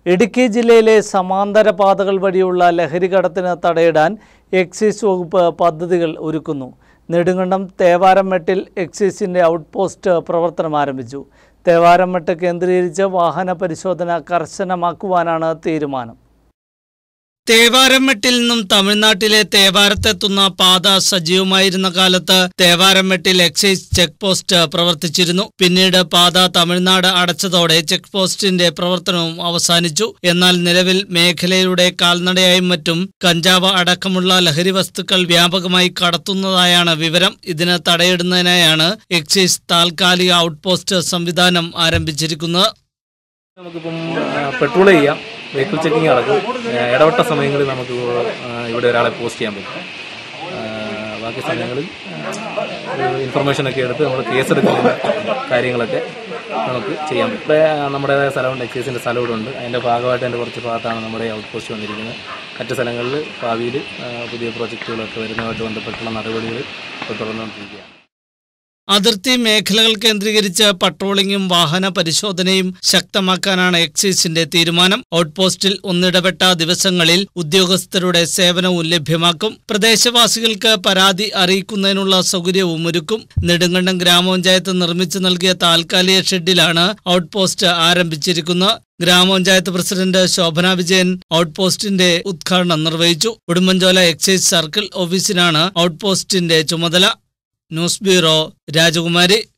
ഇടുക്കി ജില്ലയിലെ സമാന്തര പാതകൾ വഴിയുള്ള ലഹരി കടത്തിന് തടയിടാൻ എക്സൈസ് വകുപ്പ് പദ്ധതികൾ ഒരുക്കുന്നു നെടുങ്കണ്ടം തേവാരമെട്ടിൽ എക്സൈസിൻ്റെ ഔട്ട് പോസ്റ്റ് പ്രവർത്തനം ആരംഭിച്ചു തേവാരമെട്ട് കേന്ദ്രീകരിച്ച് വാഹന പരിശോധന കർശനമാക്കുവാനാണ് തീരുമാനം തേവാരമെട്ടിൽ നിന്നും തമിഴ്നാട്ടിലെ തേവാരത്തെത്തുന്ന പാത സജീവമായിരുന്ന കാലത്ത് തേവാരമെട്ടിൽ എക്സൈസ് ചെക്ക് പോസ്റ്റ് പ്രവർത്തിച്ചിരുന്നു പിന്നീട് പാത തമിഴ്നാട് അടച്ചതോടെ ചെക്ക് പോസ്റ്റിന്റെ പ്രവർത്തനവും അവസാനിച്ചു എന്നാൽ നിലവിൽ മേഖലയിലൂടെ കാൽനടയായും മറ്റും കഞ്ചാവ് അടക്കമുള്ള ലഹരി വസ്തുക്കൾ വ്യാപകമായി കടത്തുന്നതായാണ് വിവരം ഇതിന് തടയിടുന്നതിനായാണ് എക്സൈസ് താൽക്കാലിക ഔട്ട് പോസ്റ്റ് സംവിധാനം ആരംഭിച്ചിരിക്കുന്നത് നമുക്കിപ്പം പെട്രോൾ ചെയ്യാം വെഹിക്കിൾ ചെക്കിങ് നടക്കും ആ, ഇടവട്ട സമയങ്ങളിൽ നമുക്ക് ആ, ഇവിടെ ഒരാളെ പോസ്റ്റ് ചെയ്യാൻ പറ്റും ആ, ബാക്കി സമയങ്ങളിൽ ഇൻഫർമേഷനൊക്കെ എടുത്ത് നമ്മൾ കേസെടുക്കുന്ന കാര്യങ്ങളൊക്കെ നമുക്ക് ചെയ്യാൻ പറ്റും ഇവിടെ നമ്മുടേതായ സ്ഥലമുണ്ട് എക്സൈസിൻ്റെ സ്ഥലം ഇവിടെ ഉണ്ട് അതിൻ്റെ ഭാഗമായിട്ട് അതിൻ്റെ കുറച്ച് ഭാഗത്താണ് നമ്മുടെ ഔട്ട് പോസ്റ്റ് വന്നിരിക്കുന്നത് മറ്റ് സ്ഥലങ്ങളിൽ ഭാവിയിൽ ആ, പുതിയ പ്രോജക്റ്റുകളൊക്കെ വരുന്നതുമായിട്ട് ബന്ധപ്പെട്ടുള്ള നടപടികൾ ഇപ്പോൾ തുടർന്നുകൊണ്ടിരിക്കുകയാണ് അതിർത്തി മേഖലകൾ കേന്ദ്രീകരിച്ച് പട്രോളിംഗും വാഹന പരിശോധനയും ശക്തമാക്കാനാണ് എക്സൈസിന്റെ തീരുമാനം ഔട്ട് പോസ്റ്റിൽ ഒന്നിടപെട്ട ദിവസങ്ങളിൽ ഉദ്യോഗസ്ഥരുടെ സേവനവും ലഭ്യമാക്കും പ്രദേശവാസികൾക്ക് പരാതി അറിയിക്കുന്നതിനുള്ള സൗകര്യവും ഒരുക്കും നെടുങ്കണ്ടം ഗ്രാമപഞ്ചായത്ത് നിർമ്മിച്ചു നൽകിയ താൽക്കാലിക ഷെഡിലാണ് ഔട്ട് പോസ്റ്റ് ആരംഭിച്ചിരിക്കുന്നത് ഗ്രാമപഞ്ചായത്ത് പ്രസിഡന്റ് ശോഭന വിജയൻ ഔട്ട് പോസ്റ്റിന്റെ ഉദ്ഘാടനം നിർവഹിച്ചു ഉടുമ്പൻചോല എക്സൈസ് സർക്കിൾ ഓഫീസിനാണ് ഔട്ട് പോസ്റ്റിന്റെ ചുമതല ന്യൂസ് ബ്യൂറോ രാജകുമാരി